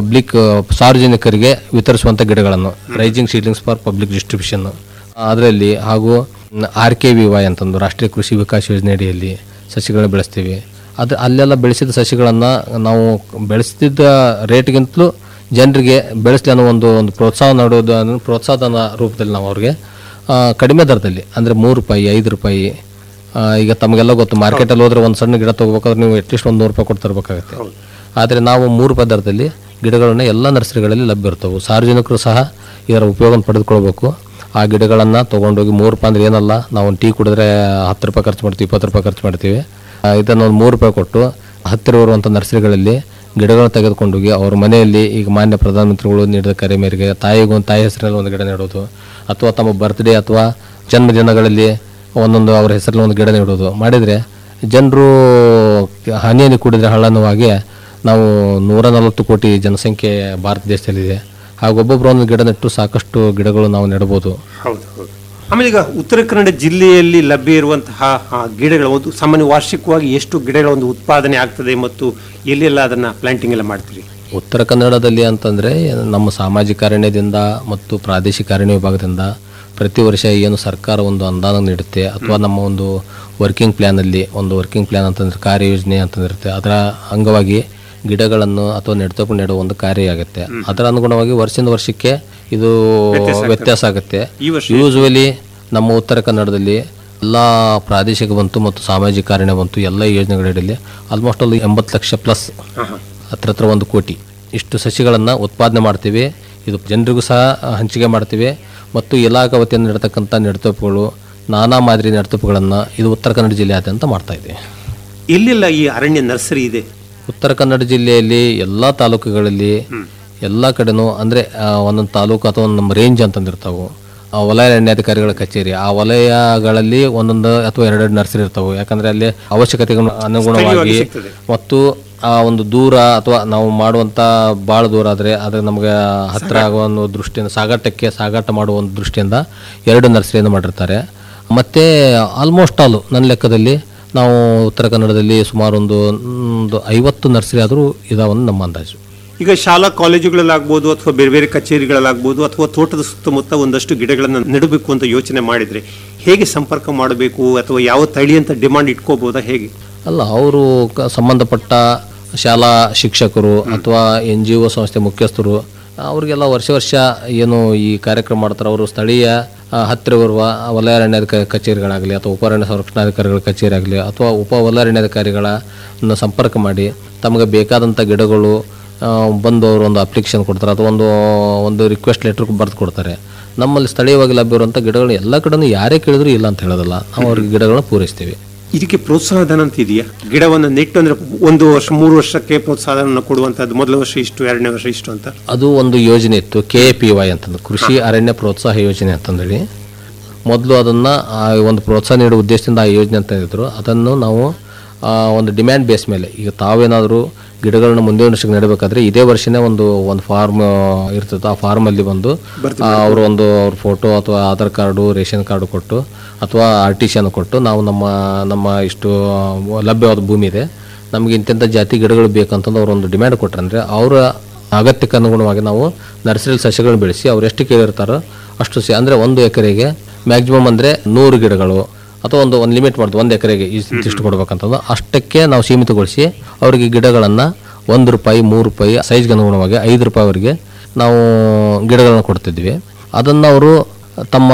public ಸಾರ್ವಜನಿಕರಿಗೆ ವಿತರಿಸುವಂಥ ಗಿಡಗಳನ್ನು raising seedlings for public distribution ಅದರಲ್ಲಿ ಹಾಗೂ ಆರ್ ಕೆ ವಿ ವೈ ಅಂತಂದು ರಾಷ್ಟ್ರೀಯ ಕೃಷಿ ವಿಕಾಸ ಯೋಜನೆ ಅಡಿಯಲ್ಲಿ ಸಸಿಗಳನ್ನ ಬೆಳೆಸ್ತೀವಿ ಅದು ಅಲ್ಲೆಲ್ಲ ಬೆಳೆಸಿದ ಸಸಿಗಳನ್ನು ನಾವು ಬೆಳೆಸ್ತಿದ್ದ ರೇಟ್ಗಿಂತಲೂ ಜನರಿಗೆ ಬೆಳೆಸಲಿ ಅನ್ನೋ ಒಂದು ಒಂದು ಪ್ರೋತ್ಸಾಹ ನೋಡೋದು ಅನ್ನೋ ಪ್ರೋತ್ಸಾಹದ ರೂಪದಲ್ಲಿ ನಾವು ಅವ್ರಿಗೆ ಆ, ಕಡಿಮೆ ದರದಲ್ಲಿ ಅಂದರೆ ಮೂರು ರೂಪಾಯಿ ಐದು ರೂಪಾಯಿ ಆ, ಈಗ ತಮಗೆಲ್ಲ ಗೊತ್ತು ಮಾರ್ಕೆಟಲ್ಲಿ ಹೋದ್ರೆ ಒಂದು ಸಣ್ಣ ಗಿಡ ತೊಗೋಬೇಕಾದ್ರೆ ನೀವು ಅಟ್ಲೀಸ್ಟ್ ಒಂದು ನೂರು ರೂಪಾಯಿ ಕೊಟ್ಟು ತರಬೇಕಾಗುತ್ತೆ ಆದರೆ ನಾವು ಮೂರು ರೂಪಾಯಿ ದರದಲ್ಲಿ ಗಿಡಗಳನ್ನು ಎಲ್ಲ ನರ್ಸರಿಗಳಲ್ಲಿ ಲಭ್ಯ ಇರ್ತವೆ ಸಾರ್ವಜನಿಕರು ಸಹ ಇದರ ಉಪಯೋಗ ಪಡೆದುಕೊಳ್ಬೇಕು ಆ ಗಿಡಗಳನ್ನು ತೊಗೊಂಡೋಗಿ ಮೂರು ರೂಪಾಯಿ ಅಂದ್ರೆ ಏನಲ್ಲ ನಾವು ಒಂದು ಟೀ ಕುಡಿದ್ರೆ ಹತ್ತು ರೂಪಾಯಿ ಖರ್ಚು ಮಾಡ್ತೀವಿ ಇಪ್ಪತ್ತು ರೂಪಾಯಿ ಖರ್ಚು ಮಾಡ್ತೀವಿ ಆ, ಇದನ್ನು ಒಂದು ಮೂರು ರೂಪಾಯಿ ಕೊಟ್ಟು ಹತ್ತಿರ ಇರುವಂಥ ನರ್ಸರಿಗಳಲ್ಲಿ ಗಿಡಗಳನ್ನು ತೆಗೆದುಕೊಂಡೋಗಿ ಅವ್ರ ಮನೆಯಲ್ಲಿ ಈಗ ಮಾನ್ಯ ಪ್ರಧಾನಮಂತ್ರಿಗಳು ನೀಡಿದ ಕರೆ ಮೇರೆಗೆ ತಾಯಿಗೂ ಒಂದು ತಾಯಿ ಹೆಸರಲ್ಲಿ ಒಂದು ಗಿಡ ನೆಡೋದು ಅಥವಾ ತಮ್ಮ ಬರ್ತ್ಡೇ ಅಥವಾ ಜನ್ಮದಿನಗಳಲ್ಲಿ ಒಂದೊಂದು ಅವರ ಹೆಸರಲ್ಲಿ ಒಂದು ಗಿಡ ನೆಡೋದು ಮಾಡಿದರೆ ಜನರು ಹಾನಿಯಲ್ಲಿ ಕೂಡಿದರೆ ಹಳ್ಳನವಾಗಿ ನಾವು ನೂರ ನಲವತ್ತು ಕೋಟಿ ಜನಸಂಖ್ಯೆ ಭಾರತ ದೇಶದಲ್ಲಿದೆ ಹಾಗೂ ಒಬ್ಬೊಬ್ಬರು ಒಂದು ಗಿಡ ನೆಟ್ಟು ಸಾಕಷ್ಟು ಗಿಡಗಳು ನಾವು ನೆಡಬಹುದು ಹೌದು ಹೌದು ಆಮೇಲೆ ಈಗ ಉತ್ತರ ಕನ್ನಡ ಜಿಲ್ಲೆಯಲ್ಲಿ ಲಭ್ಯ ಇರುವಂತಹ ಆ, ಗಿಡಗಳ ಒಂದು ಸಾಮಾನ್ಯ ವಾರ್ಷಿಕವಾಗಿ ಎಷ್ಟು ಗಿಡಗಳ ಒಂದು ಉತ್ಪಾದನೆ ಆಗ್ತದೆ ಮತ್ತು ಎಲ್ಲೆಲ್ಲ ಅದನ್ನ ಪ್ಲಾಂಟಿಂಗ್ ಎಲ್ಲ ಮಾಡ್ತೀರಿ ಉತ್ತರ ಕನ್ನಡದಲ್ಲಿ ಅಂತಂದರೆ ನಮ್ಮ ಸಾಮಾಜಿಕ ಅರಣ್ಯದಿಂದ ಮತ್ತು ಪ್ರಾದೇಶಿಕ ಅರಣ್ಯ ವಿಭಾಗದಿಂದ ಪ್ರತಿ ವರ್ಷ ಏನು ಸರ್ಕಾರ ಒಂದು ಅನುದಾನ ನೀಡುತ್ತೆ ಅಥವಾ ನಮ್ಮ ಒಂದು ವರ್ಕಿಂಗ್ ಪ್ಲ್ಯಾನಲ್ಲಿ ಒಂದು ವರ್ಕಿಂಗ್ ಪ್ಲ್ಯಾನ್ ಅಂತಂದ್ರೆ ಕಾರ್ಯಯೋಜನೆ ಅಂತಂದಿರುತ್ತೆ ಅದರ ಅಂಗವಾಗಿ ಗಿಡಗಳನ್ನು ಅಥವಾ ನೆಡ್ತಕೊಂಡು ನೆಡುವ ಒಂದು ಕಾರ್ಯ ಆಗುತ್ತೆ ಅದರ ಅನುಗುಣವಾಗಿ ವರ್ಷದಿಂದ ವರ್ಷಕ್ಕೆ ಇದು ವ್ಯತ್ಯಾಸ ಆಗುತ್ತೆ ಯೂಶುವಲಿ ನಮ್ಮ ಉತ್ತರ ಕನ್ನಡದಲ್ಲಿ ಎಲ್ಲ ಪ್ರಾದೇಶಿಕ ಬಂತು ಮತ್ತು ಸಾಮಾಜಿಕ ಅರಣ್ಯ ಬಂತು ಎಲ್ಲ ಯೋಜನೆಗಳಡಿಯಲ್ಲಿ ಆಲ್ಮೋಸ್ಟ್ ಅಲ್ಲಿ ಎಂಬತ್ತು ಲಕ್ಷ ಪ್ಲಸ್ ಹತ್ರ ಹತ್ರ ಒಂದು ಕೋಟಿ ಇಷ್ಟು ಸಸಿಗಳನ್ನು ಉತ್ಪಾದನೆ ಮಾಡ್ತೀವಿ ಇದು ಜನರಿಗೂ ಸಹ ಹಂಚಿಕೆ ಮಾಡ್ತೀವಿ ಮತ್ತು ಇಲಾಖಾ ವತಿಯಿಂದ ನಡ್ತಕ್ಕಂಥ ನೆಡತೋಪುಗಳು ನಾನಾ ಮಾದರಿ ನೆಡತೋಪುಗಳನ್ನು ಇದು ಉತ್ತರ ಕನ್ನಡ ಜಿಲ್ಲೆಯಾದ್ಯಂತ ಮಾಡ್ತಾ ಇದ್ದೀವಿ ಎಲ್ಲೆಲ್ಲ ಈ ಅರಣ್ಯ ನರ್ಸರಿ ಇದೆ ಉತ್ತರ ಕನ್ನಡ ಜಿಲ್ಲೆಯಲ್ಲಿ ಎಲ್ಲ ತಾಲೂಕುಗಳಲ್ಲಿ ಎಲ್ಲ ಕಡೆನೂ ಅಂದರೆ ಒಂದೊಂದು ತಾಲೂಕು ಅಥವಾ ಒಂದು ನಮ್ಮ ರೇಂಜ್ ಅಂತಂದಿರ್ತಾವೆ ಆ ವಲಯ ಅರಣ್ಯಾಧಿಕಾರಿಗಳ ಕಚೇರಿ ಆ ವಲಯಗಳಲ್ಲಿ ಒಂದೊಂದು ಅಥವಾ ಎರಡೆರಡು ನರ್ಸರಿ ಇರ್ತಾವೆ ಯಾಕಂದ್ರೆ ಅಲ್ಲಿ ಅವಶ್ಯಕತೆಗೆ ಅನುಗುಣವಾಗಿ ಮತ್ತು ಆ ಒಂದು ದೂರ ಅಥವಾ ನಾವು ಮಾಡುವಂತ ಭಾಳ ದೂರ ಆದರೆ ಅದು ನಮಗೆ ಹತ್ತಿರ ಆಗುವ ಒಂದು ದೃಷ್ಟಿಯಿಂದ ಸಾಗಾಟಕ್ಕೆ ಸಾಗಾಟ ಮಾಡುವ ಒಂದು ದೃಷ್ಟಿಯಿಂದ ಎರಡು ನರ್ಸರಿಯನ್ನು ಮಾಡಿರ್ತಾರೆ ಮತ್ತೆ ಆಲ್ಮೋಸ್ಟ್ ಆಲ್ ನನ್ನ ಲೆಕ್ಕದಲ್ಲಿ ನಾವು ಉತ್ತರ ಕನ್ನಡದಲ್ಲಿ ಸುಮಾರು ಒಂದು ಒಂದು ಐವತ್ತು ನರ್ಸರಿ ಆದರೂ ಇದಾವನ್ನು ನಮ್ಮ ಅಂದಾಜು ಈಗ ಶಾಲಾ ಕಾಲೇಜುಗಳಲ್ಲಾಗ್ಬೋದು ಅಥವಾ ಬೇರೆ ಬೇರೆ ಕಚೇರಿಗಳಲ್ಲಾಗ್ಬೋದು ಅಥವಾ ತೋಟದ ಸುತ್ತಮುತ್ತ ಒಂದಷ್ಟು ಗಿಡಗಳನ್ನು ನೆಡಬೇಕು ಅಂತ ಯೋಚನೆ ಮಾಡಿದ್ರೆ ಹೇಗೆ ಸಂಪರ್ಕ ಮಾಡಬೇಕು ಅಥವಾ ಯಾವ ತಳಿ ಅಂತ ಡಿಮಾಂಡ್ ಇಟ್ಕೋಬಹುದಾ ಹೇಗೆ ಅಲ್ಲ ಅವರು ಕ- ಸಂಬಂಧಪಟ್ಟ ಶಾಲಾ ಶಿಕ್ಷಕರು ಅಥವಾ ಎನ್ ಜಿ ಒ ಸಂಸ್ಥೆ ಮುಖ್ಯಸ್ಥರು ಅವರಿಗೆಲ್ಲ ವರ್ಷ ವರ್ಷ ಏನು ಈ ಕಾರ್ಯಕ್ರಮ ಮಾಡ್ತಾರೆ ಅವರು ಸ್ಥಳೀಯ ಆ, ಹತ್ತಿರ ಬರುವ ವಲಯ ಅರಣ್ಯಾಧಿಕಾರಿ ಕಚೇರಿಗಳಾಗಲಿ ಅಥವಾ ಉಪ ಅರಣ್ಯ ಸಂರಕ್ಷಣಾಧಿಕಾರಿಗಳ ಕಚೇರಿ ಆಗಲಿ ಅಥವಾ ಉಪ ವಲಯ ಅರಣ್ಯಾಧಿಕಾರಿಗಳನ್ನ ಸಂಪರ್ಕ ಮಾಡಿ ತಮಗೆ ಬೇಕಾದಂಥ ಗಿಡಗಳು ಆ, ಬಂದು ಅವರು ಒಂದು ಅಪ್ಲಿಕೇಶನ್ ಕೊಡ್ತಾರೆ ಅಥವಾ ಒಂದು ಒಂದು ರಿಕ್ವೆಸ್ಟ್ ಲೆಟರ್ ಬರೆದು ಕೊಡ್ತಾರೆ ನಮ್ಮಲ್ಲಿ ಸ್ಥಳೀಯವಾಗಿ ಲಭ್ಯ ಇರುವಂಥ ಗಿಡಗಳು ಎಲ್ಲ ಕಡೆನೂ ಯಾರೇ ಕೇಳಿದ್ರು ಇಲ್ಲ ಅಂತ ಹೇಳೋದಲ್ಲ ನಾವು ಅವ್ರಿಗೆ ಗಿಡಗಳನ್ನ ಪೂರೈಸ್ತೀವಿ ಇದಕ್ಕೆ ಪ್ರೋತ್ಸಾಹಧನ ಅಂತ ಇದೆಯಾ ಗಿಡವನ್ನು ನೆಟ್ಟು ಅಂದ್ರೆ ಒಂದು ವರ್ಷ ಮೂರು ವರ್ಷಕ್ಕೆ ಪ್ರೋತ್ಸಾಹಧನ ಕೊಡುವಂತದ್ದು ಮೊದಲ ವರ್ಷ ಇಷ್ಟು ಎರಡನೇ ವರ್ಷ ಇಷ್ಟು ಅಂತ ಅದು ಒಂದು ಯೋಜನೆ ಇತ್ತು ಕೆ ಪಿ ವೈ ಅಂತಂದು ಕೃಷಿ ಅರಣ್ಯ ಪ್ರೋತ್ಸಾಹ ಯೋಜನೆ ಅಂತಂದೇಳಿ ಮೊದಲು ಅದನ್ನು ಒಂದು ಪ್ರೋತ್ಸಾಹ ನೀಡುವ ಉದ್ದೇಶದಿಂದ ಆ ಯೋಜನೆ ಅಂತ ಇದ್ರು ಅದನ್ನು ನಾವು ಆ, ಒಂದು ಡಿಮ್ಯಾಂಡ್ ಬೇಸ್ ಮೇಲೆ ಈಗ ತಾವೇನಾದರೂ ಗಿಡಗಳನ್ನ ಮುಂದಿನ ವರ್ಷಕ್ಕೆ ನೆಡಬೇಕಾದ್ರೆ ಇದೇ ವರ್ಷನೇ ಒಂದು ಒಂದು ಫಾರ್ಮ್ ಇರ್ತದೆ ಆ ಫಾರ್ಮಲ್ಲಿ ಬಂದು ಅವರು ಒಂದು ಅವ್ರ ಫೋಟೋ ಅಥವಾ ಆಧಾರ್ ಕಾರ್ಡು ರೇಷನ್ ಕಾರ್ಡು ಕೊಟ್ಟು ಅಥವಾ ಆರ್ ಟಿ ಸಿಯನ್ನು ಕೊಟ್ಟು ನಾವು ನಮ್ಮ ನಮ್ಮ ಇಷ್ಟು ಲಭ್ಯವಾದ ಭೂಮಿ ಇದೆ ನಮಗೆ ಇಂತಿಂಥ ಜಾತಿ ಗಿಡಗಳು ಬೇಕಂತಂದು ಅವ್ರು ಒಂದು ಡಿಮ್ಯಾಂಡ್ ಕೊಟ್ರಂದ್ರೆ ಅವರ ಅಗತ್ಯಕ್ಕೆ ಅನುಗುಣವಾಗಿ ನಾವು ನರ್ಸರಿ ಸಸ್ಯಗಳನ್ನ ಬೆಳೆಸಿ ಅವ್ರು ಎಷ್ಟು ಕೇಳಿರ್ತಾರೋ ಅಷ್ಟು ಸ ಅಂದರೆ ಒಂದು ಎಕರೆಗೆ ಮ್ಯಾಕ್ಸಿಮಮ್ ಅಂದರೆ ನೂರು ಗಿಡಗಳು ಅಥವಾ ಒಂದು ಒಂದು ಲಿಮಿಟ್ ಮಾಡ್ದು ಒಂದು ಎಕರೆಗೆ ಇಷ್ಟು ಕೊಡ್ಬೇಕಂತಂದು ಅಷ್ಟಕ್ಕೆ ನಾವು ಸೀಮಿತಗೊಳಿಸಿ ಅವರಿಗೆ ಗಿಡಗಳನ್ನು ಒಂದು ರೂಪಾಯಿ ಮೂರು ರೂಪಾಯಿ ಸೈಜ್ಗೆ ಅನುಗುಣವಾಗಿ ಐದು ರೂಪಾಯಿವರೆಗೆ ನಾವು ಗಿಡಗಳನ್ನು ಕೊಡ್ತಿದ್ವಿ ಅದನ್ನು ಅವರು ತಮ್ಮ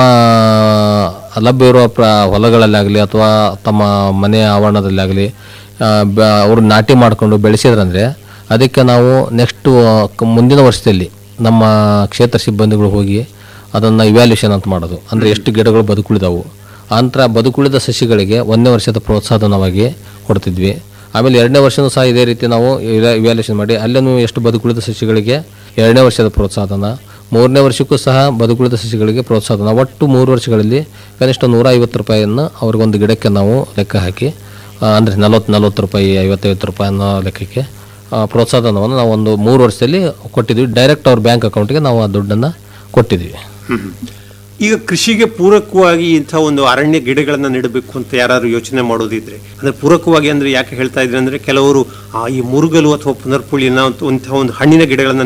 ಲಭ್ಯ ಇರುವ ಪ್ರ ಹೊಲಗಳಲ್ಲಾಗಲಿ ಅಥವಾ ತಮ್ಮ ಮನೆಯ ಆವರಣದಲ್ಲಾಗಲಿ ಅವರು ನಾಟಿ ಮಾಡಿಕೊಂಡು ಬೆಳೆಸಿದ್ರಂದ್ರೆ ಅದಕ್ಕೆ ನಾವು ನೆಕ್ಸ್ಟ್ ಮುಂದಿನ ವರ್ಷದಲ್ಲಿ ನಮ್ಮ ಕ್ಷೇತ್ರ ಸಿಬ್ಬಂದಿಗಳು ಹೋಗಿ ಅದನ್ನು ಇವ್ಯಾಲ್ಯೂಷನ್ ಅಂತ ಮಾಡೋದು ಅಂದರೆ ಎಷ್ಟು ಗಿಡಗಳು ಬದುಕುಳಿದವು ಅಂತರ ಬದುಕುಳಿದ ಸಸಿಗಳಿಗೆ ಒಂದನೇ ವರ್ಷದ ಪ್ರೋತ್ಸಾಹಧನವಾಗಿ ಕೊಡ್ತಿದ್ವಿ ಆಮೇಲೆ ಎರಡನೇ ವರ್ಷನೂ ಸಹ ಇದೇ ರೀತಿ ನಾವು ಇವ್ಯಾಲ್ಯೂಷನ್ ಮಾಡಿ ಅಲ್ಲೂ ಎಷ್ಟು ಬದುಕುಳಿದ ಸಸಿಗಳಿಗೆ ಎರಡನೇ ವರ್ಷದ ಪ್ರೋತ್ಸಾಹಧನ ಮೂರನೇ ವರ್ಷಕ್ಕೂ ಸಹ ಬದುಕುಳಿದ ಸಸಿಗಳಿಗೆ ಪ್ರೋತ್ಸಾಹಧನ ಒಟ್ಟು ಮೂರು ವರ್ಷಗಳಲ್ಲಿ ಕನಿಷ್ಠ ನೂರ ಐವತ್ತು ರೂಪಾಯಿಯನ್ನು ಅವ್ರಿಗೊಂದು ಗಿಡಕ್ಕೆ ನಾವು ಲೆಕ್ಕ ಹಾಕಿ ಆ, ಅಂದರೆ ನಲವತ್ತು ನಲವತ್ತು ರೂಪಾಯಿ ಐವತ್ತೈವತ್ತು ರೂಪಾಯಿ ಅನ್ನೋ ಲೆಕ್ಕಕ್ಕೆ ಆ, ಪ್ರೋತ್ಸಾಹಧನವನ್ನು ನಾವು ಒಂದು ಮೂರು ವರ್ಷದಲ್ಲಿ ಕೊಟ್ಟಿದ್ವಿ ಡೈರೆಕ್ಟ್ ಅವ್ರ ಬ್ಯಾಂಕ್ ಅಕೌಂಟ್ಗೆ ನಾವು ಆ ದುಡ್ಡನ್ನು ಕೊಟ್ಟಿದ್ವಿ ಈಗ ಕೃಷಿಗೆ ಪೂರಕವಾಗಿ ಇಂಥ ಒಂದು ಅರಣ್ಯ ಗಿಡಗಳನ್ನ ನೆಡಬೇಕು ಅಂತ ಯಾರು ಯೋಚನೆ ಮಾಡೋದಿದ್ರೆ ಅಂದ್ರೆ ಪೂರಕವಾಗಿ ಅಂದ್ರೆ ಯಾಕೆ ಹೇಳ್ತಾ ಇದ್ರೆ ಅಂದ್ರೆ ಕೆಲವರು ಆ, ಈ ಮುರುಗಲು ಅಥವಾ ಪುನರ್ಪುಳಿನ ಇಂಥ ಒಂದು ಹಣ್ಣಿನ ಗಿಡಗಳನ್ನ